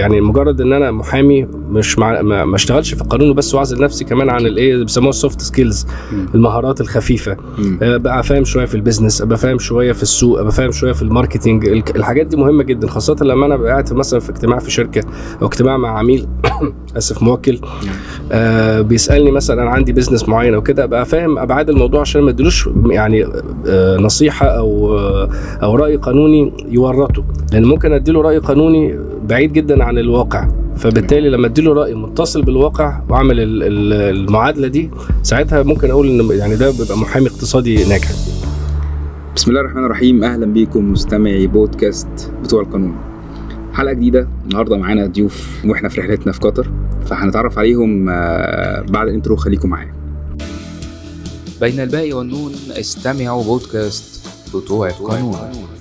يعني مجرد ان انا محامي مش مع ما ما اشتغلش في القانون وبس واعزل نفسي كمان عن الايه اللي بيسموها السوفت سكيلز مم. المهارات الخفيفه مم. ابقى فاهم شويه في البيزنس ابقى فاهم شويه في السوق ابقى فاهم شويه في الماركتينج الك- الحاجات دي مهمه جدا خاصه لما انا ببقى قاعد في- مثلا في اجتماع في شركه او اجتماع مع عميل اسف موكل آه بيسالني مثلا انا عندي بيزنس معين او كده ابقى فاهم ابعاد الموضوع عشان ما اديلوش يعني آه نصيحه او آه او راي قانوني يورطه لان ممكن اديله راي قانوني بعيد جدا عن الواقع فبالتالي لما اديله راي متصل بالواقع واعمل ال- ال- المعادله دي ساعتها ممكن اقول ان يعني ده بيبقى محامي اقتصادي ناجح بسم الله الرحمن الرحيم اهلا بيكم مستمعي بودكاست بتوع القانون حلقه جديده النهارده معانا ضيوف واحنا في رحلتنا في قطر فهنتعرف عليهم آه، بعد الانترو خليكم معايا بين الباء والنون استمعوا بودكاست بتوع القانون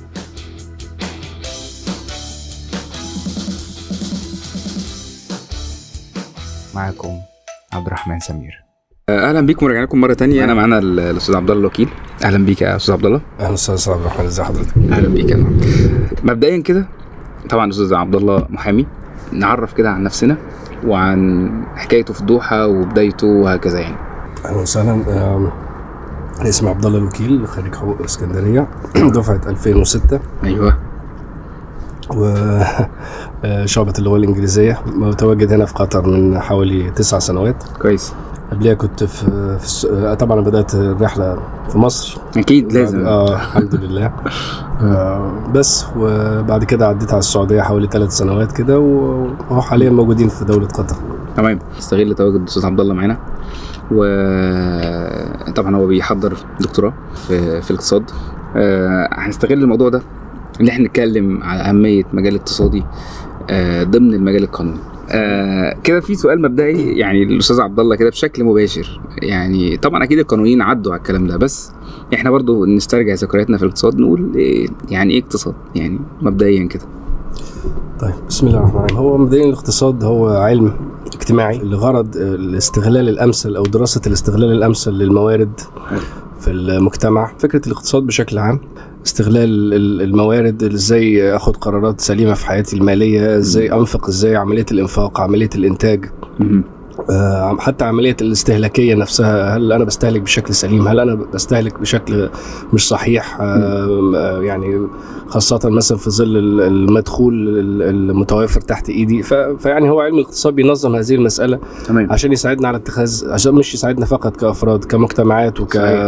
معكم عبد الرحمن سمير آه، اهلا بيكم ورجعنا لكم مره تانية انا معانا ال- الاستاذ عبد الله الوكيل اهلا بيك يا استاذ عبد الله اهلا استاذ عبد الرحمن ازي حضرتك اهلا بيك يا مبدئيا كده طبعا استاذ عبد الله محامي نعرف كده عن نفسنا وعن حكايته في الدوحه وبدايته وهكذا يعني اهلا وسهلا آم، أنا اسمي عبد الله الوكيل خريج حقوق اسكندريه دفعه 2006 ايوه وشعبة اللغة الإنجليزية متواجد هنا في قطر من حوالي تسع سنوات كويس قبلها كنت في, في الس... آه، طبعا بدأت الرحلة في مصر اكيد لازم اه الحمد لله آه بس وبعد كده عديت على السعودية حوالي ثلاث سنوات كده وهو حاليا موجودين في دولة قطر تمام استغل تواجد الاستاذ عبد الله معانا وطبعا هو بيحضر دكتوراه في في الاقتصاد آه، هنستغل الموضوع ده ان احنا نتكلم على اهميه مجال الاقتصادي آه، ضمن المجال القانوني آه، كده في سؤال مبدئي يعني الاستاذ عبد الله كده بشكل مباشر يعني طبعا اكيد القانونيين عدوا على الكلام ده بس احنا برضو نسترجع ذكرياتنا في الاقتصاد نقول إيه يعني ايه اقتصاد يعني مبدئيا كده طيب بسم الله الرحمن الرحيم هو مبدئيا الاقتصاد هو علم اجتماعي لغرض الاستغلال الامثل او دراسه الاستغلال الامثل للموارد في المجتمع فكره الاقتصاد بشكل عام استغلال ال- الموارد ازاي اخد قرارات سليمه في حياتي الماليه ازاي انفق ازاي عمليه الانفاق عمليه الانتاج مهم. آه، حتى عمليه الاستهلاكيه نفسها هل انا بستهلك بشكل سليم هل انا بستهلك بشكل مش صحيح آه، آه، يعني خاصه مثلا في ظل ال- المدخول ال- المتوافر تحت ايدي ف- فيعني هو علم الاقتصاد بينظم هذه المساله تمام عشان يساعدنا على اتخاذ عشان مش يساعدنا فقط كافراد كمجتمعات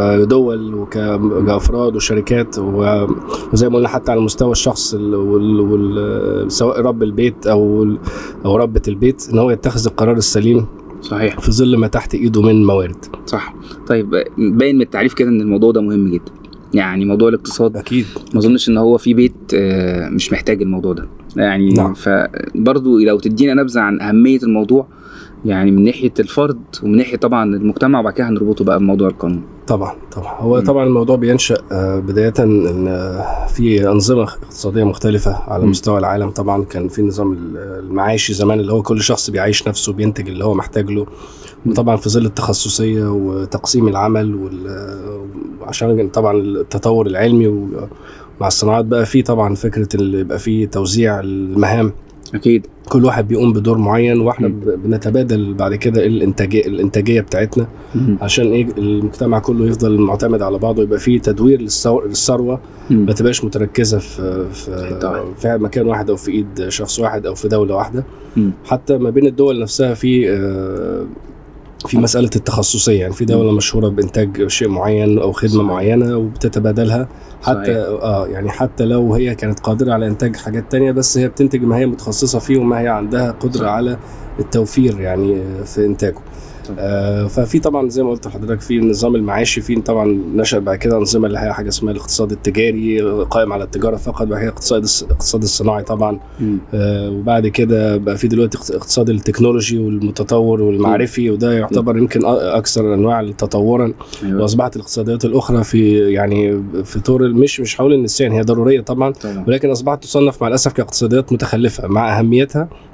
وكدول وكافراد وشركات و- وزي ما قلنا حتى على مستوى الشخص ال- وال- وال- سواء رب البيت او ال- او ربة البيت ان هو يتخذ القرار السليم صحيح في ظل ما تحت ايده من موارد صح طيب باين من التعريف كده ان الموضوع ده مهم جدا يعني موضوع الاقتصاد اكيد ما اظنش ان هو في بيت آه، مش محتاج الموضوع ده يعني نعم. فبرضو لو تدينا نبذه عن اهميه الموضوع يعني من ناحيه الفرد ومن ناحيه طبعا المجتمع وبعد كده هنربطه بقى بموضوع القانون طبعا طبعا هو مم. طبعا الموضوع بينشا آه، بدايه ان آه، في انظمه اقتصاديه مختلفه على مم. مستوى العالم طبعا كان في نظام ال- المعاشي زمان اللي هو كل شخص بيعيش نفسه بينتج اللي هو محتاج له وطبعا في ظل التخصصيه وتقسيم العمل وال- وعشان طبعا التطور العلمي ومع الصناعات بقى في طبعا فكره اللي يبقى في توزيع المهام اكيد كل واحد بيقوم بدور معين واحنا مم. ب- بنتبادل بعد كده الانتاجيه الانتاجيه بتاعتنا عشان ايه المجتمع كله يفضل معتمد على بعضه يبقى فيه تدوير للثو- للثروه مم. ما تبقاش متركزه في حتة واحدة. في في مكان واحد او في ايد شخص واحد او في دوله واحده مم. حتى ما بين الدول نفسها في آه، في مساله التخصصيه يعني في دوله مشهوره بانتاج شيء معين او خدمه صحيح. معينه وبتتبادلها حتى صحيح. اه يعني حتى لو هي كانت قادره على انتاج حاجات تانية بس هي بتنتج ما هي متخصصه فيه وما هي عندها قدره صح. على التوفير يعني في انتاجه طبعا. آه ففي طبعا زي ما قلت لحضرتك في النظام المعاشي في طبعا نشأ بعد كده انظمه اللي هي حاجه اسمها الاقتصاد التجاري قائم على التجاره فقط بعد كده اقتصاد الص- الاقتصاد الصناعي طبعا مم. آه وبعد كده بقى في دلوقتي اقت- اقتصاد التكنولوجي والمتطور والمعرفي وده يعتبر يمكن أ- اكثر انواع تطورا ايوه واصبحت الاقتصاديات الاخرى في يعني في طور مش مش هقول النسيان هي ضروريه طبعا طبعا ولكن اصبحت تصنف مع الاسف كاقتصاديات متخلفه مع اهميتها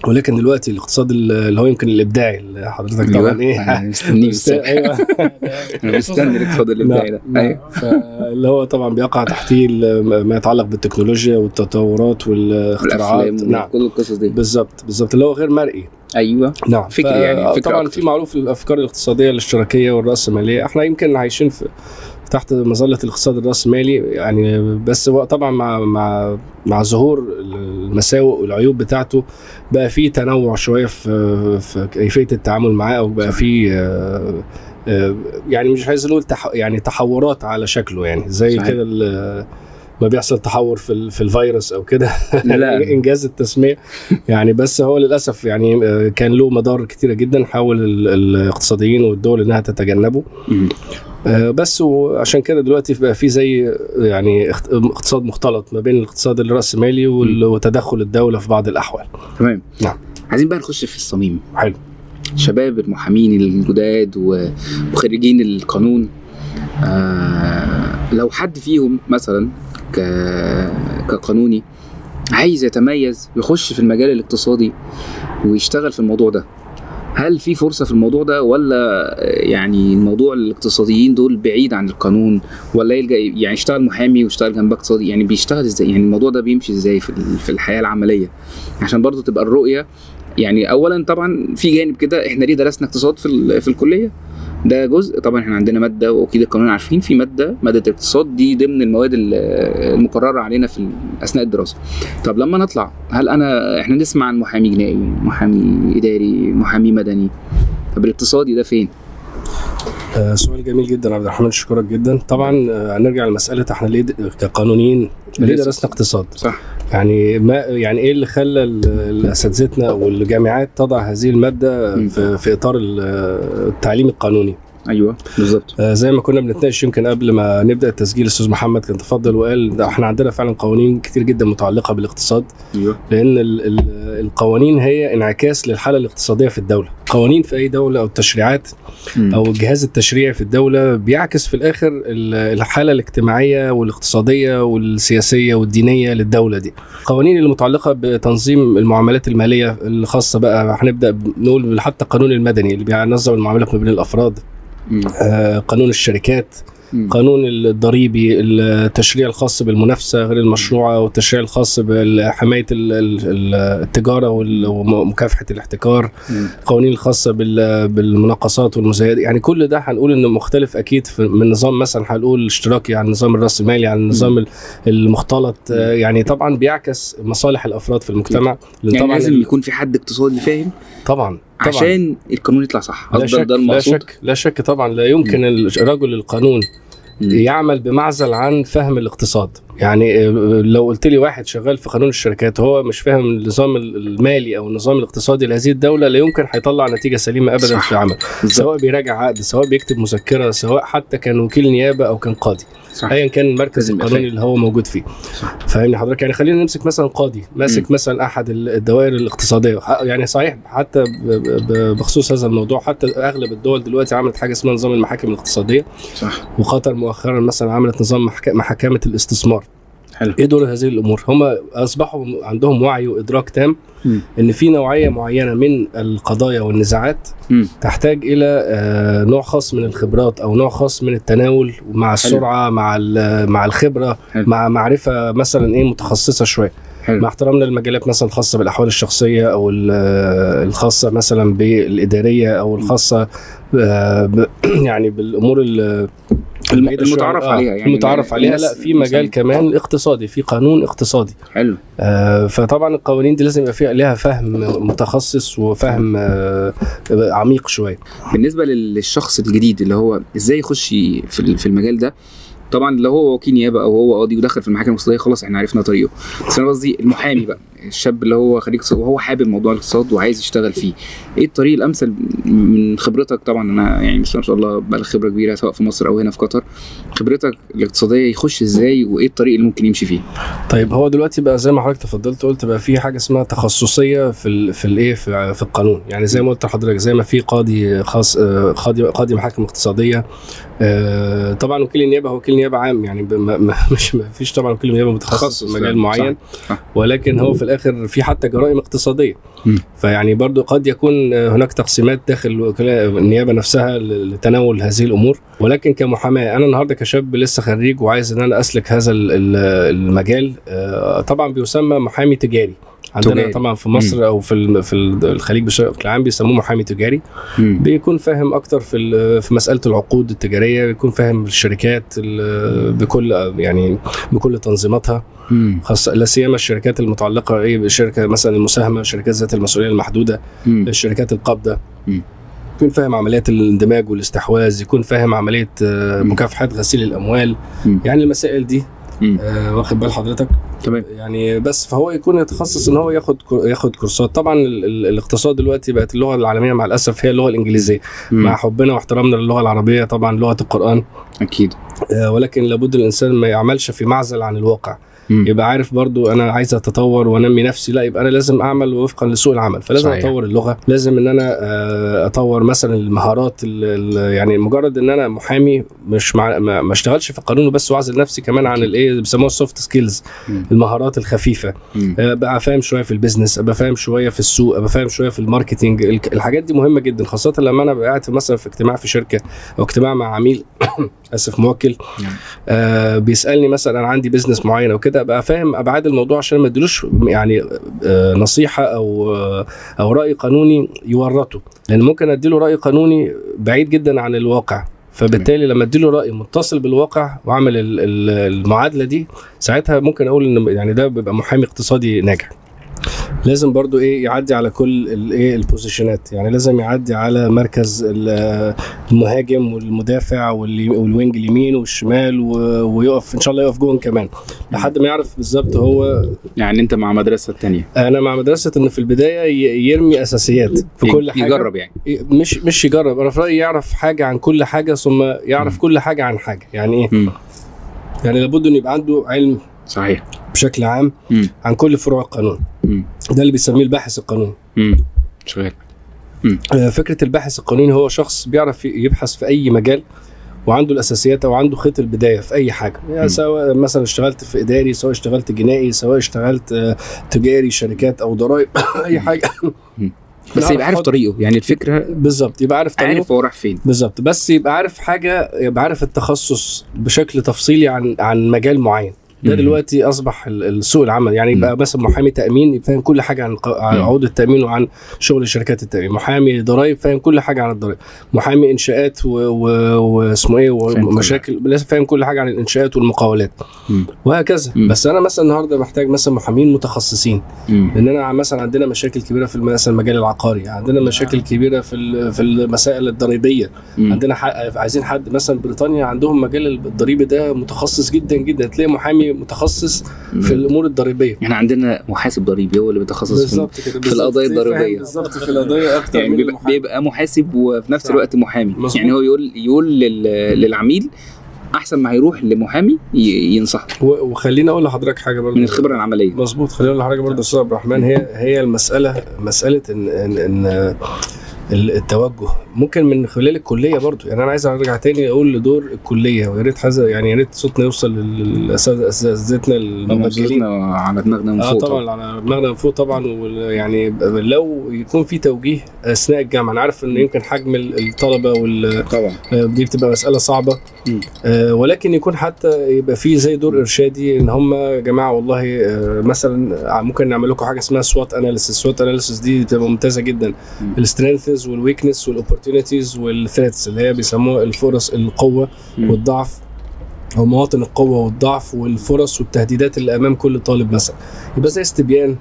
ولكن دلوقتي الاقتصاد اللي هو يمكن الابداعي اللي حضرتك طبعا أيوة، ايه أنا مستنيه مست- الصبح. ايوه انا مستني الاقتصاد الابداعي ده نعم، ايوه اللي هو طبعا بيقع تحتيه ال- ما يتعلق بالتكنولوجيا والتطورات والاختراعات والافلام نعم وكل القصص دي بالظبط بالظبط اللي هو غير مرئي ايوه نعم فكر ف- يعني، فكر طبعا أكتر. في معروف الافكار الاقتصاديه الاشتراكيه والراسماليه احنا يمكن عايشين في تحت مظله الاقتصاد الراسمالي يعني بس هو طبعا مع مع مع ظهور المساوئ والعيوب بتاعته بقى في تنوع شويه في في كيفيه التعامل معاه او بقى في آه، آه، يعني مش عايز اقول تح يعني تحورات على شكله يعني زي صحيح. كده ال- ما بيحصل تحور في ال- في الفيروس او كده لا انجاز التسميه يعني بس هو للاسف يعني آه، كان له مضار كتيره جدا حاول ال- الاقتصاديين والدول انها تتجنبه مم. آه، بس وعشان كده دلوقتي بقى في زي يعني اخت- اقتصاد مختلط ما بين الاقتصاد الراسمالي وال- وتدخل الدوله في بعض الاحوال تمام نعم. عايزين بقى نخش في الصميم حلو شباب المحامين الجداد و- وخريجين القانون آه لو حد فيهم مثلا ك... كقانوني عايز يتميز يخش في المجال الاقتصادي ويشتغل في الموضوع ده هل في فرصة في الموضوع ده ولا يعني الموضوع الاقتصاديين دول بعيد عن القانون ولا يلجأ يعني يشتغل محامي ويشتغل جنب اقتصادي يعني بيشتغل ازاي يعني الموضوع ده بيمشي ازاي في ال- في الحياة العملية عشان برضو تبقى الرؤية يعني اولا طبعا في جانب كده احنا ليه درسنا اقتصاد في ال- في الكليه ده جزء طبعا احنا عندنا ماده واكيد القانون عارفين في ماده ماده الاقتصاد دي ضمن المواد ال- المقرره علينا في ال- اثناء الدراسه طب لما نطلع هل انا احنا نسمع عن محامي جنائي محامي اداري محامي مدني طب الاقتصادي ده فين آه، سؤال جميل جدا عبد الرحمن اشكرك جدا طبعا آه، هنرجع لمساله احنا ليه د- كقانونيين ليه لسه. درسنا اقتصاد صح يعني ما يعني ايه اللي خلى ال- ال- اساتذتنا والجامعات تضع هذه الماده مم. في, في اطار ال- التعليم القانوني ايوه بالظبط آه، زي ما كنا بنتناقش يمكن قبل ما نبدا التسجيل الاستاذ محمد كان تفضل وقال ده احنا عندنا فعلا قوانين كتير جدا متعلقه بالاقتصاد ايوه لان ال- ال- القوانين هي انعكاس للحاله الاقتصاديه في الدوله قوانين في اي دوله او التشريعات مم. او الجهاز التشريعي في الدوله بيعكس في الاخر ال- الحاله الاجتماعيه والاقتصاديه والسياسيه والدينيه للدوله دي القوانين اللي متعلقه بتنظيم المعاملات الماليه الخاصه بقى هنبدا نقول حتى القانون المدني اللي بينظم المعاملات ما بين الافراد مم. آه، قانون الشركات مم. قانون الضريبي التشريع الخاص بالمنافسه غير المشروعه والتشريع الخاص بحمايه ال- ال- ال- التجاره وال- ومكافحه الاحتكار مم. القوانين الخاصه بال- بالمناقصات والمزايدات يعني كل ده هنقول انه مختلف اكيد في من نظام مثلا هنقول الاشتراكي عن النظام الراسمالي عن النظام ال- المختلط آه، يعني طبعا بيعكس مصالح الافراد في المجتمع لأن يعني طبعا لازم ال- يكون في حد اقتصادي فاهم طبعا طبعا عشان القانون يطلع صح لا أفضل شك ده لا المقصود شك لا شك طبعا لا يمكن الرجل القانون مم. يعمل بمعزل عن فهم الاقتصاد يعني آه، لو قلت لي واحد شغال في قانون الشركات وهو مش فاهم النظام المالي او النظام الاقتصادي لهذه الدوله لا يمكن هيطلع نتيجه سليمه ابدا صح. في عمل سواء بيراجع عقد سواء بيكتب مذكره سواء حتى كان وكيل نيابه او كان قاضي صح ايا كان المركز لازم يبقى القانوني فاهم. اللي هو موجود فيه صح. فاهمني حضرتك يعني خلينا نمسك مثلا قاضي ماسك مثلا احد الدوائر الاقتصاديه ح- يعني صحيح حتى ب- ب- بخصوص هذا الموضوع حتى اغلب الدول دلوقتي عملت حاجه اسمها نظام المحاكم الاقتصاديه صح وقطر مؤخرا مثلا عملت نظام محك- محاكمه الاستثمار حلو ايه دور هذه الامور هم اصبحوا عندهم وعي وادراك تام مم. ان في نوعيه معينه من القضايا والنزاعات مم. تحتاج الى آه، نوع خاص من الخبرات او نوع خاص من التناول مع السرعه مع ال- مع الخبره حلو. مع معرفه مثلا ايه متخصصه شويه حلو مع احترامنا للمجالات مثلا الخاصه بالاحوال الشخصيه او ال- الخاصه مثلا بالاداريه او الخاصه آه، ب- يعني بالامور ال- البعيدة شوية. المتعارف آه، عليها يعني المتعارف عليها الناس لا في مجال مثلاً- كمان اقتصادي في قانون اقتصادي حلو آه، فطبعا القوانين دي لازم يبقى فيها ليها فهم متخصص وفهم آه، عميق شويه بالنسبه لل- للشخص الجديد اللي هو ازاي يخش في ال- في المجال ده طبعا لو هو وكيل نيابه او هو قاضي ودخل في المحاكم الاقتصاديه خلاص احنا عرفنا طريقه بس انا قصدي المحامي بقى الشاب اللي هو خريج اقتصاد وهو حابب موضوع الاقتصاد وعايز يشتغل فيه ايه الطريق الامثل من خبرتك طبعا انا يعني بسم الله ما شاء الله بقى لك خبره كبيره سواء في مصر او هنا في قطر خبرتك الاقتصاديه يخش ازاي وايه الطريق اللي ممكن يمشي فيه طيب هو دلوقتي بقى زي ما حضرتك تفضلت قلت بقى في حاجه اسمها تخصصيه في ال في الايه في, في القانون يعني زي ما قلت لحضرتك زي ما في قاضي خاص آه، قاضي قاضي محاكم اقتصاديه آه، طبعا وكيل النيابه هو وكيل نيابه عام يعني ب- ما- ما- مش ما فيش طبعا وكيل نيابه متخصص تخصص، في مجال صح، معين صح. ولكن هو في الاخر في حتى جرائم اقتصاديه مم. فيعني برضو قد يكون هناك تقسيمات داخل وكلاء النيابه نفسها لتناول هذه الامور ولكن كمحاماه انا النهارده كشاب لسه خريج وعايز ان انا اسلك هذا ال- ال- المجال آه، طبعا بيسمى محامي تجاري عندنا تجاري. طبعا في مصر او في الم- في الخليج بشكل عام بيسموه محامي تجاري مم. بيكون فاهم اكتر في ال- في مساله العقود التجاريه بيكون فاهم الشركات ال- بكل يعني بكل تنظيماتها مم. خاصه لا سيما الشركات المتعلقه ايه بالشركه مثلا المساهمه شركات ذات المسؤوليه المحدوده مم. الشركات القابضه مم. يكون فاهم عمليات الاندماج والاستحواذ يكون فاهم عمليه آه، مم. مكافحه غسيل الاموال مم. يعني المسائل دي مم. آه، واخد بال حضرتك تمام يعني بس فهو يكون يتخصص ان هو ياخد كو- ياخد كورسات طبعا ال- ال- الاقتصاد دلوقتي بقت اللغه العالميه مع الاسف هي اللغه الانجليزيه مم. مع حبنا واحترامنا للغه العربيه طبعا لغه القران اكيد آه، ولكن لابد الانسان ما يعملش في معزل عن الواقع مم. يبقى عارف برضو انا عايز اتطور وانمي نفسي لا يبقى انا لازم اعمل وفقا لسوق العمل فلازم صحيح. اطور اللغه لازم ان انا آه، اطور مثلا المهارات ال- ال- يعني مجرد ان انا محامي مش مع ما ما اشتغلش في القانون وبس واعزل نفسي كمان عن الايه اللي بيسموها السوفت سكيلز مم. المهارات الخفيفه مم. آه، ابقى فاهم شويه في البيزنس ابقى فاهم شويه في السوق ابقى فاهم شويه في الماركتينج الك- الحاجات دي مهمه جدا خاصه لما انا ابقى قاعد في- مثلا في اجتماع في شركه او اجتماع مع عميل اسف موكل نعم. آه بيسالني مثلا انا عندي بيزنس معين او كده ابقى فاهم ابعاد الموضوع عشان ما اديلوش يعني آه نصيحه او آه او راي قانوني يورطه لان ممكن اديله راي قانوني بعيد جدا عن الواقع فبالتالي لما اديله راي متصل بالواقع واعمل ال- ال- المعادله دي ساعتها ممكن اقول ان يعني ده بيبقى محامي اقتصادي ناجح لازم برضو ايه يعدي على كل الايه البوزيشنات يعني لازم يعدي على مركز ال- المهاجم والمدافع واللي- والوينج اليمين والشمال و- ويقف ان شاء الله يقف جون كمان لحد ما يعرف بالظبط هو يعني انت مع مدرسه التانية انا مع مدرسه ان في البدايه ي- يرمي اساسيات في كل حاجه يجرب يعني مش مش يجرب انا في رايي يعرف حاجه عن كل حاجه ثم يعرف مم. كل حاجه عن حاجه يعني ايه مم. يعني لابد ان يبقى عنده علم صحيح بشكل عام مم. عن كل فروع القانون مم. ده اللي بيسميه الباحث القانوني مم. شغال آه، فكره الباحث القانوني هو شخص بيعرف يبحث في اي مجال وعنده الاساسيات او عنده خيط البدايه في اي حاجه يعني م. سواء مثلا اشتغلت في اداري سواء اشتغلت جنائي سواء اشتغلت آه، تجاري شركات او ضرائب اي حاجه بس يبقى عارف طريقه يعني الفكره بالظبط يبقى عارف طريقه عارف هو رايح فين بالظبط بس يبقى عارف حاجه يبقى عارف التخصص بشكل تفصيلي عن عن مجال معين ده مم. دلوقتي اصبح ال- السوق العمل يعني يبقى مثلا محامي تامين فاهم كل حاجه عن ق- عن مم. عقود التامين وعن شغل شركات التامين محامي ضرائب فاهم كل حاجه عن الضرائب محامي انشاءات و- و- واسمه ايه فاهم كل ومشاكل لازم فاهم كل حاجه عن الانشاءات والمقاولات مم. وهكذا مم. بس انا مثلا النهارده محتاج مثلا محامين متخصصين مم. لان انا مثلا عندنا مشاكل كبيره في مثلا المجال العقاري عندنا مشاكل كبيره في ال- في المسائل الضريبيه مم. عندنا حق عايزين حد مثلا بريطانيا عندهم مجال الضريبي ده متخصص جدا جدا تلاقي محامي متخصص في الامور الضريبيه احنا عندنا محاسب ضريبي هو اللي بيتخصص في بالظبط كده بالظبط. القضايا تلاقيه فاهم الضريبية. بالظبط في القضيه اكتر يعني من بيبقى, المحامي. بيبقى محاسب وفي نفس صح. الوقت محامي مظبوط. يعني هو يقول يقول لل- للعميل احسن ما هيروح لمحامي ي- ينصحه و- وخليني اقول لحضرتك حاجه برضه من الخبره العمليه مظبوط خليني اقول لحضرتك برضه يا استاذ عبد الرحمن هي هي المساله مساله ان ان, إن ال- التوجه ممكن من خلال الكليه برضه يعني انا عايز ارجع تاني اقول لدور الكليه ويا ريت هذا يعني يا ريت صوتنا يوصل لاساتذتنا الممجلين على دماغنا من اه فوق طبعا على دماغنا من فوق طبعا وال- يعني لو يكون في توجيه اثناء الجامعه انا عارف ان يمكن حجم ال- الطلبه وال طبعا آه، دي بتبقى مساله صعبه مم. آه، ولكن يكون حتى يبقى في زي دور ارشادي ان هم يا جماعه والله آه، مثلا ممكن نعمل لكم حاجه اسمها سوات اناليسيس سوات اناليسيس دي بتبقى ممتازه جدا مم. السترينثز والويكنس والاوبورتونيتيز والثريتس اللي هي بيسموها الفرص القوه مم. والضعف او مواطن القوه والضعف والفرص والتهديدات اللي امام كل طالب مثلا يبقى زي استبيان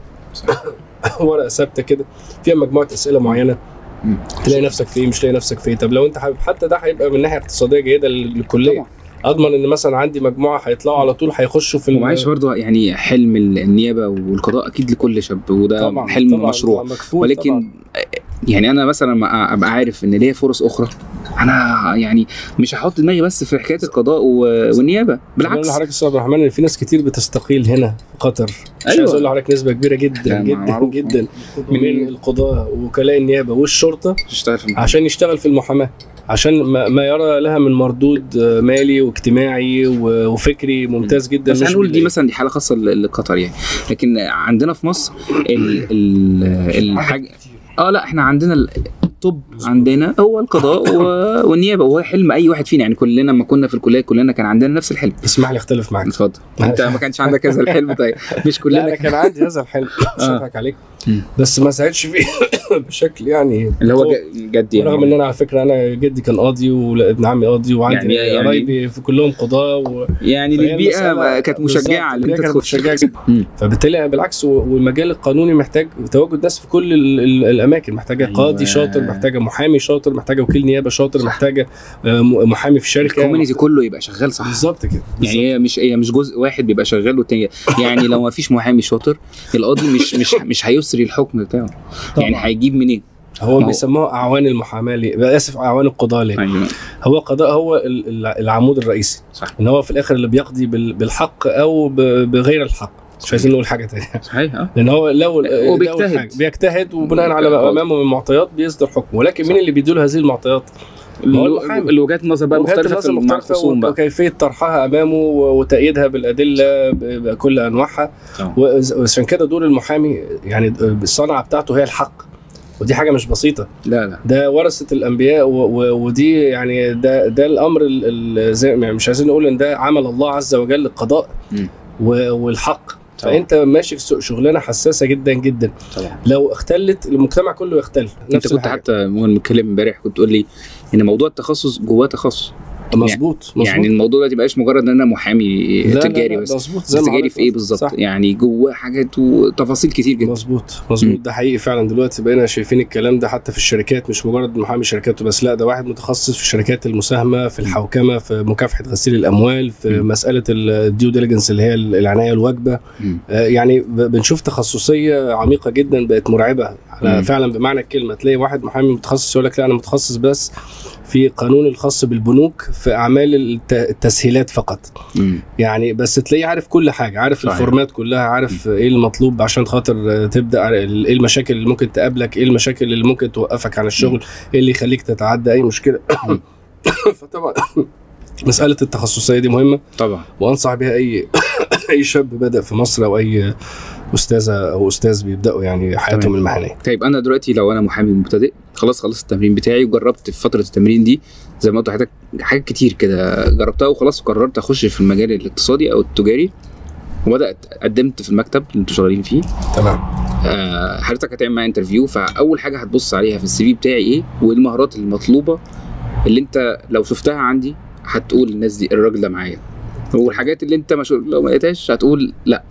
ورقه ثابته كده فيها مجموعه اسئله معينه مم. تلاقي نفسك في ايه مش تلاقي نفسك في ايه طب لو انت حابب حتى ده هيبقى من ناحيه اقتصاديه جيده لل- للكليه طبعا اضمن ان مثلا عندي مجموعه هيطلعوا على طول هيخشوا في ال- ومعلش برضه يعني حلم النيابه والقضاء اكيد لكل شاب وده طبعا حلم طبعا مشروع مكفول ولكن طبعا. يعني انا مثلا ما ابقى عارف ان ليا فرص اخرى انا يعني مش هحط دماغي بس في حكايه القضاء و- والنيابه بالعكس بالعكس لحضرتك استاذ عبد الرحمن ان في ناس كتير بتستقيل هنا في قطر مش أيوة. عايز اقول لحضرتك نسبه كبيره جدا لا، جدا معروف. جدا من القضاه ووكلاء النيابه والشرطه تشتغل في عشان يشتغل في المحاماه عشان ما, ما يرى لها من مردود آه، مالي واجتماعي و- وفكري ممتاز جدا بس مش هنقول دي بيلاقي. مثلا دي حاله خاصه ل- لقطر يعني لكن عندنا في مصر ال ال الحاجه اه لا احنا عندنا ال- الطب عندنا هو القضاء و- والنيابه وهو حلم اي واحد فينا يعني كلنا لما كنا في الكليه كلنا كان عندنا نفس الحلم اسمح لي اختلف معاك اتفضل انت ما كانش عندك هذا الحلم طيب مش لا كلنا انا كان كان عندي هذا الحلم مش آه. هضحك عليك مم. بس ما ساعدش فيه بشكل يعني اللي هو قوي. ج- جد يعني رغم ان انا على فكره انا جدي كان قاضي وابن عمي قاضي وعندي يعني- يعني يعني- قرايبي في كلهم قضاه و... يعني فهي البيئه المسألة كانت بالظبط، مشجعه ان البيئة انت كانت تخش مشجعه جدا مم. فبالتالي بالعكس و- والمجال القانوني محتاج تواجد ناس في كل ال- ال- الاماكن محتاجه أيوة. قاضي شاطر محتاجه محامي شاطر محتاجه وكيل نيابه شاطر محتاجه آه، م- محامي في شركه الكوميونتي كله يبقى شغال صح بالظبط كده يعني هي مش هي مش جزء واحد بيبقى شغال والتاني يعني لو ما فيش محامي شاطر القاضي مش مش مش هيسري الحكم بتاعه يعني هيجيب منين؟ هو ما هو- بيسموه اعوان المحاماه ليه؟ اسف اعوان القضاه ليه؟ ايوه هو قضاء هو ال- ال- العمود الرئيسي صح ان هو في الاخر اللي بيقضي بال- بالحق او ب- بغير الحق مش عايزين نقول حاجه تانية صحيح اه لان هو لو هو لو بيجتهد. الحاجة- بيجتهد وبناء على ما قاضي. امامه من معطيات بيصدر حكم ولكن مين اللي بيديله هذه المعطيات؟ ما هو المحامي. الوجهات النظر بقى وجهات مختلفه في النظر مع الخصوم بقى وكيفيه طرحها امامه و- وتأييدها بالادله ب- بكل انواعها آه. وإذ- وعشان كده دور المحامي يعني الصنعه بتاعته هي الحق ودي حاجه مش بسيطه لا لا ده ورثه الانبياء و- و- ودي يعني ده ده الامر ال- ال- زي يعني مش عايزين نقول ان ده عمل الله عز وجل للقضاء مم. و- والحق طبعا. فانت ماشي في سوق شغلانه حساسه جدا جدا طبعا لو اختلت المجتمع كله يختل انت نفس كنت الحاجة. حتى مو بنتكلم امبارح كنت تقول لي ان موضوع التخصص جواه تخصص مظبوط مظبوط يعني الموضوع ده تبقاش مجرد ان انا محامي لا، لا، تجاري لا، بس مظبوط بس زي ما تجاري حضرتك في ايه قلت. بالظبط صح. يعني جواه حاجات وتفاصيل كتير جدا مظبوط مظبوط مم. ده حقيقي فعلا دلوقتي بقينا شايفين الكلام ده حتى في الشركات مش مجرد محامي شركات بس لا ده واحد متخصص في الشركات المساهمه في الحوكمه في مكافحه غسيل الاموال في مم. مساله الديو ديليجنس اللي هي العنايه الواجبه مم. آه، يعني ب- بنشوف تخصصيه عميقه جدا بقت مرعبه على مم. فعلا بمعنى الكلمه تلاقي واحد محامي متخصص يقول لك لا انا متخصص بس في قانون الخاص بالبنوك في اعمال الت- التسهيلات فقط مم. يعني بس تلاقيه عارف كل حاجه عارف صحيح. الفورمات كلها عارف ايه المطلوب عشان خاطر آه، تبدا ايه المشاكل اللي ممكن تقابلك ايه المشاكل اللي ممكن توقفك عن الشغل ايه اللي يخليك تتعدى اي مشكله فطبعا مساله التخصصيه دي مهمه طبعا وانصح بها اي اي شاب بدا في مصر او اي استاذه او استاذ بيبداوا يعني حياتهم تمام. المهنيه طيب انا دلوقتي لو انا محامي مبتدئ خلاص خلصت التمرين بتاعي وجربت في فتره التمرين دي زي ما قلت لحضرتك حاجات كتير كده جربتها وخلاص وقررت اخش في المجال الاقتصادي او التجاري وبدات قدمت في المكتب اللي انتوا شغالين فيه تمام آه، حضرتك هتعمل معايا انترفيو فاول حاجه هتبص عليها في السي في بتاعي ايه وايه المهارات المطلوبه اللي انت لو شفتها عندي هتقول الناس دي الراجل ده معايا والحاجات اللي انت مش لو ما لقيتهاش هتقول لا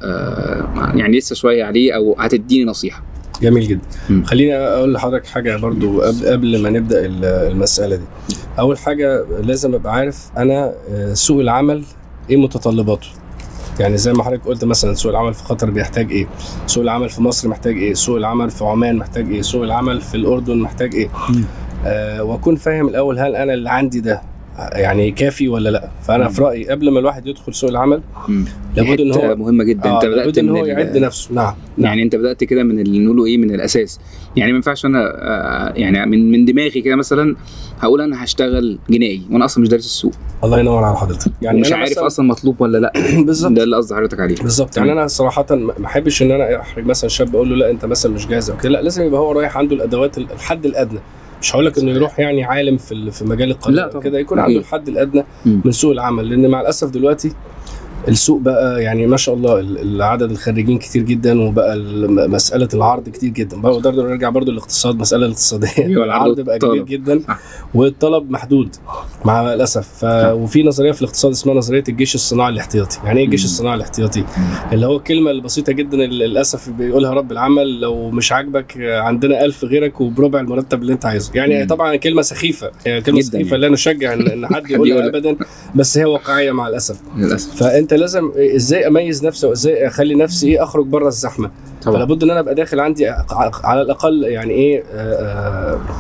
آه يعني لسه شويه عليه او هتديني نصيحه جميل جدا مم. خليني اقول لحضرتك حاجه برضو قبل, قبل ما نبدا ال- المساله دي اول حاجه لازم ابقى عارف انا آه، سوق العمل ايه متطلباته يعني زي ما حضرتك قلت مثلا سوق العمل في قطر بيحتاج ايه سوق العمل في مصر محتاج ايه سوق العمل في عمان محتاج ايه سوق العمل في الاردن محتاج ايه مم. آه واكون فاهم الاول هل انا اللي عندي ده يعني كافي ولا لا فانا مم. في رايي قبل ما الواحد يدخل سوق العمل مم. لابد ان حتة هو مهمه جدا آه انت بدات لابد ان من هو ال- يعد نفسه نعم نعم يعني انت بدات كده من اللي نقوله ايه من الاساس يعني ما ينفعش انا آه، يعني من من دماغي كده مثلا هقول انا هشتغل جنائي وانا اصلا مش دارس السوق الله ينور على حضرتك يعني يعني مش أنا عارف مثلاً- اصلا مطلوب ولا لا بالظبط ده اللي قصدي حضرتك عليه بالظبط يعني انا صراحه ما ما احبش ان انا احرج مثلا شاب اقول له لا انت مثلا مش جاهز او كده لا لازم يبقى هو رايح عنده الادوات ال- الحد الادنى مش هقول لك انه يروح يعني عالم في ال- في مجال القانون لا أو طبعاً. كده يكون أكيد. عنده الحد الادنى مم. من سوق العمل لان مع الاسف دلوقتي السوق بقى يعني ما شاء الله ال- العدد الخريجين كتير جدا وبقى ال- مساله العرض كتير جدا بقى برضه نرجع برضه للاقتصاد مساله الاقتصاديه أيوة، العرض العرض بقى كبير والطلب. جدا صح. والطلب محدود مع الاسف ف... وفي نظريه في الاقتصاد اسمها نظريه الجيش الصناعي الاحتياطي يعني ايه الجيش مم. الصناعي الاحتياطي اللي هو الكلمه البسيطه جدا اللي للاسف بيقولها رب العمل لو مش عاجبك عندنا ألف غيرك وبربع المرتب اللي انت عايزه يعني مم. طبعا كلمه سخيفه يعني كلمه جداً سخيفه يعني. لا نشجع ان إن حد يقولها يقولها. ابدا بس هي واقعيه مع الاسف للاسف فانت لازم ازاي اميز نفسي وازاي اخلي نفسي ايه اخرج بره الزحمه طبعا فلا بد ان انا ابقى داخل عندي ع- على الاقل يعني ايه آه، آه،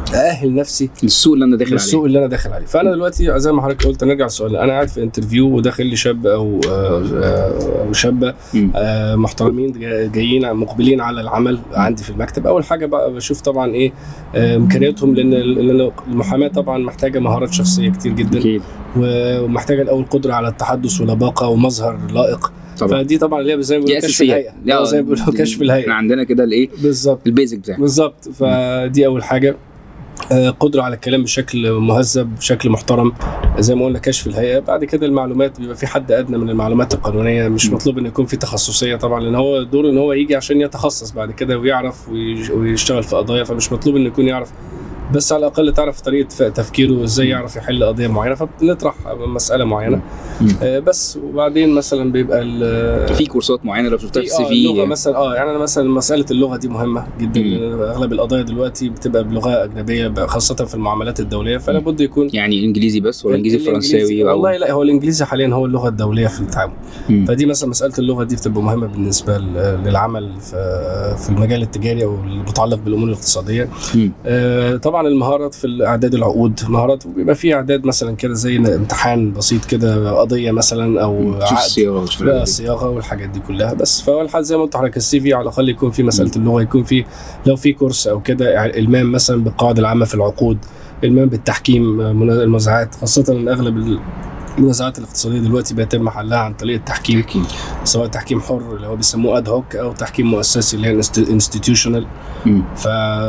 ااهل نفسي السوق اللي انا داخل للسوق اللي انا داخل عليه فانا دلوقتي زي ما حضرتك قلت نرجع للسؤال انا قاعد في انترفيو وداخل لي شاب او آه، آه، او شابه مم. آه، محترمين جا- جايين مقبلين على العمل عندي في المكتب اول حاجه بقى بشوف طبعا ايه آه، امكانياتهم لان لان المحاماه طبعا محتاجه مهارات شخصيه كتير جدا اكيد ومحتاجه الاول قدره على التحدث ولباقه ومظهر لائق طبعا فدي طبعا اللي هي زي ما دي بيقولوا كشف اساسيات الهيئه اللي هو زي ما بيقولوا كشف احنا الهيئه عندنا كده الايه بالظبط البيزك بتاعنا بالظبط فدي اول حاجه آه، قدره على الكلام بشكل مهذب بشكل محترم زي ما قلنا كشف الهيئه بعد كده المعلومات بيبقى في حد ادنى من المعلومات القانونيه مش م. مطلوب ان يكون في تخصصيه طبعا لان هو دوره ان هو يجي عشان يتخصص بعد كده ويعرف ويج- ويشتغل في قضايا فمش مطلوب انه يكون يعرف بس على الاقل تعرف طريقه ف- تفكيره وازاي يعرف يحل قضيه معينه فبنطرح مساله معينه م. آه، بس وبعدين مثلا بيبقى ال- في كورسات معينه لو شفتها في في السي آه اللغه في مثلا اه يعني انا مثلا مساله اللغه دي مهمه جدا مم. لأن اغلب القضايا دلوقتي بتبقى بلغه اجنبيه بقى خاصه في المعاملات الدوليه فلا بد يكون يعني انجليزي بس ولا انجليزي فرنساوي او والله لا هو الانجليزي حاليا هو اللغه الدوليه في التعامل مم. فدي مثلا مساله اللغه دي بتبقى مهمه بالنسبه ل- للعمل في في المجال التجاري او المتعلق بالامور الاقتصاديه مم. آه، طبعا المهارات في اعداد العقود مهارات بيبقى في اعداد مثلا كده زي امتحان بسيط كده قضيه مثلا او شوف عقد الصياغه وشوف لا الحاجات دي. الصياغه والحاجات دي كلها بس فهو الحال زي ما قلت لحضرتك السي في على الاقل يكون في مساله اللغه يكون في لو في كورس او كده المام مثلا بالقواعد العامه في العقود المام بالتحكيم منا- المنازعات خاصه ان اغلب المنازعات الاقتصاديه دلوقتي بيتم حلها عن طريق التحكيم أكيد. سواء تحكيم حر اللي هو بيسموه اد هوك او تحكيم مؤسسي اللي هي انستتيوشنال مم. ف...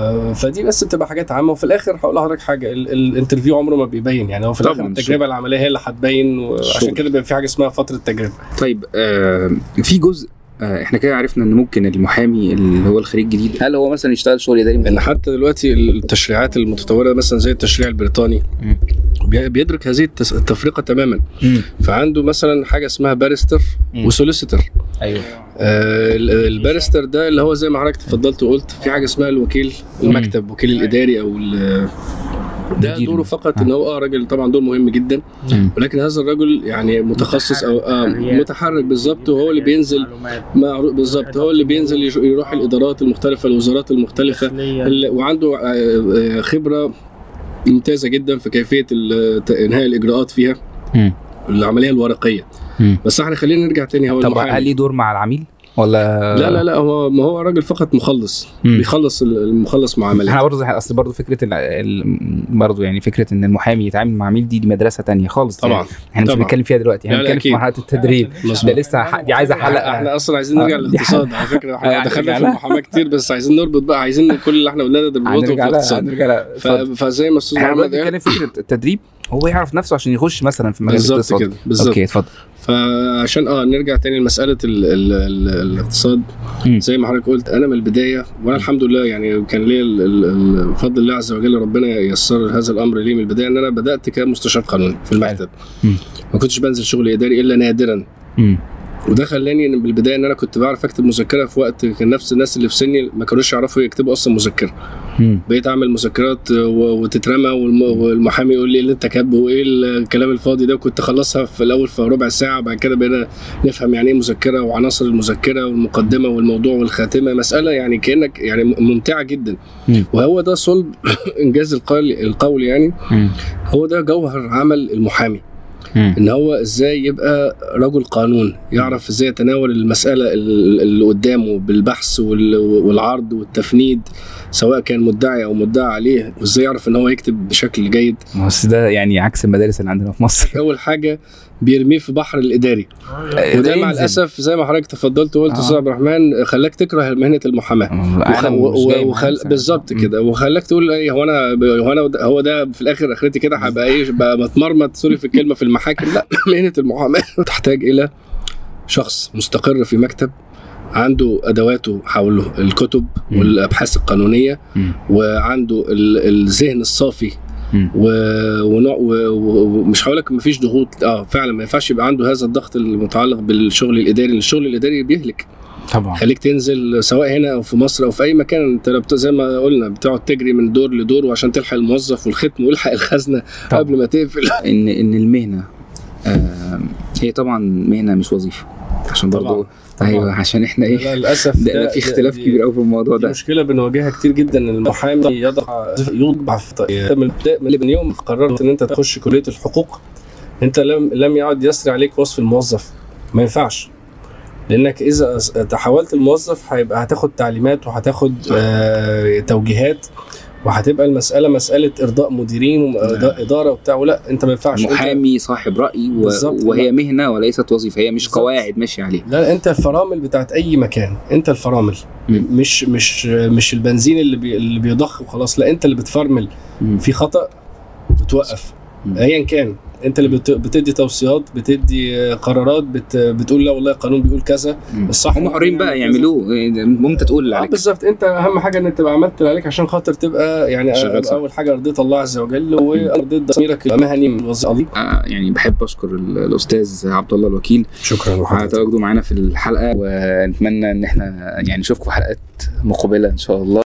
فدي بس بتبقى حاجات عامه وفي الاخر هقول لحضرتك حاجه ال... الانترفيو عمره ما بيبين يعني هو في طبعاً، الاخر الشغل. التجربه العمليه هي اللي هتبين وعشان الشغل. كده بيبقى في حاجه اسمها فتره تجربه طيب آه في جزء آه احنا كده عرفنا ان ممكن المحامي اللي هو الخريج جديد هل هو مثلا يشتغل شغل اداري ان حتى دلوقتي التشريعات المتطوره مثلا زي التشريع البريطاني مم. بي- بيدرك هذه التس- التفرقه تماما مم. فعنده مثلا حاجه اسمها باريستر مم. وسوليسيتر ايوه آه ال- الباريستر ده اللي هو زي ما حضرتك تفضلت وقلت في حاجه اسمها الوكيل المكتب وكيل الاداري او ال- ده مدير. دوره فقط آه. ان هو اه راجل طبعا دور مهم جدا مم. ولكن هذا الرجل يعني متخصص او آه متحرك. متحرك بالظبط وهو اللي بينزل مع بالظبط هو اللي بينزل يش- يروح الادارات المختلفه الوزارات المختلفه ال- وعنده آه، آه، خبره ممتازه جدا في كيفيه ال- ت- انهاء الاجراءات فيها مم. العمليه الورقيه مم. بس احنا خلينا نرجع تاني هو طب المحامي. هل ليه دور مع العميل ولا لا لا لا هو ما هو راجل فقط مخلص مم. بيخلص ال- المخلص معاملات احنا برضه اصل برضه فكره ال... ال... برضه يعني فكره ان المحامي يتعامل مع عميل دي دي مدرسه تانية خالص طبعا يعني. احنا مش طبعا. بنتكلم فيها دلوقتي احنا لا، لا، بنتكلم في أكيد. مرحله التدريب ده مظبوط. لسه ح... دي عايزه حلقه احنا اصلا عايزين نرجع آه، دي للاقتصاد على فكره احنا يعني دخلنا في نرجع لها. المحاماه كتير بس عايزين نربط بقى عايزين كل اللي احنا قلناه ده نربطه في هنرجع لها الاقتصاد هنرجع لها ف- اتفضل. فزي ما استاذ احنا محمد دلوقتي قال بنتكلم فكره التدريب هو يعرف نفسه عشان يخش مثلا في مجال بالظبط الاقتصاد كده بالظبط اوكي اتفضل فعشان اه نرجع تاني لمساله ال ال ال الاقتصاد مم. زي ما حضرتك قلت انا من البدايه وانا الحمد لله يعني كان ليا ال- ال- ال- بفضل الله عز وجل ربنا يسر هذا الامر لي من البدايه ان انا بدات كمستشار قانوني في المكتب مم. ما كنتش بنزل شغل اداري الا نادرا مم. وده خلاني إن بالبدايه ان انا كنت بعرف اكتب مذكره في وقت كان نفس الناس اللي في سني ما كانوش يعرفوا يكتبوا اصلا مذكره مم. بقيت اعمل مذكرات و- وتترمى والم- والمحامي يقول لي ايه اللي انت كاتبه وايه الكلام الفاضي ده وكنت اخلصها في الاول في ربع ساعه وبعد كده بقينا نفهم يعني ايه مذكره وعناصر المذكره والمقدمه والموضوع والخاتمه مساله يعني كانك يعني م- ممتعه جدا مم. وهو ده صلب انجاز القول القول يعني مم. هو ده جوهر عمل المحامي مم. ان هو ازاي يبقى رجل قانون يعرف ازاي يتناول المساله ال- اللي قدامه بالبحث وال- والعرض والتفنيد سواء كان مدعي او مدعى عليه وازاي يعرف ان هو يكتب بشكل جيد بس ده يعني عكس المدارس اللي عندنا في مصر اول حاجه بيرميه في بحر الاداري وده مع ينزل. الاسف زي ما حضرتك تفضلت وقلت آه. استاذ عبد الرحمن خلاك تكره مهنه المحاماه انا وخ- مش جاي و- وخل... معاك. بالظبط مم. كده وخلاك تقول ايه هو انا هو انا هو ده في الاخر اخرتي كده هبقى ايه بقى متمرمط سوري في الكلمه في المحاكم لا مهنه المحاماه تحتاج الى شخص مستقر في مكتب عنده ادواته حوله الكتب مم. والابحاث القانونيه مم. وعنده ال- الذهن الصافي مم. و- ونوع و- و- ومش هقول لك مفيش ضغوط اه فعلا ما ينفعش يبقى عنده هذا الضغط المتعلق بالشغل الاداري لان الشغل الاداري بيهلك طبعا خليك تنزل سواء هنا او في مصر او في اي مكان انت لو بت- زي ما قلنا بتقعد تجري من دور لدور وعشان تلحق الموظف والختم ويلحق الخزنه طبعا. قبل ما تقفل ان ان المهنه آه هي طبعا مهنه مش وظيفه عشان طبعاً. برضه طبعاً. ايوه عشان احنا ايه لا للاسف ده ده في اختلاف دي- كبير قوي في الموضوع دي ده مشكله بنواجهها كتير جدا ان المحامي يضع يوضع في طريق- من من يوم ما قررت ان انت تخش كليه الحقوق انت لم لم يعد يسري عليك وصف الموظف ما ينفعش لانك اذا أس- تحولت الموظف هيبقى هتاخد تعليمات وهتاخد آه توجيهات وهتبقى المساله مساله ارضاء مديرين واداره وبتاع ولا انت ما ينفعش أنت- المحامي صاحب راي و... بالظبط. وهي مهنه وليست وظيفه هي مش بالظبط. قواعد ماشي عليها لا انت الفرامل بتاعت اي مكان انت الفرامل مم. مش مش مش البنزين اللي بي اللي بيضخ وخلاص لا انت اللي بتفرمل مم. في خطا بتوقف مم. ايا كان انت اللي بت- بتدي توصيات بتدي قرارات بت بتقول لا والله القانون بيقول كذا مم. الصح هم حرين بقى نعمل كذا. يعملوه إيه، انت تقول اللي آه عليك بالظبط انت اهم حاجه ان تبقى عملت اللي عليك عشان خاطر تبقى يعني شغال صح. اول حاجه رضيت الله عز وجل ورضيت ضميرك المهني من الوظيفه دي آه، يعني بحب اشكر ال- الاستاذ عبد الله الوكيل شكرا على تواجده معانا في الحلقه ونتمنى ان احنا يعني نشوفكم في حلقات مقبله ان شاء الله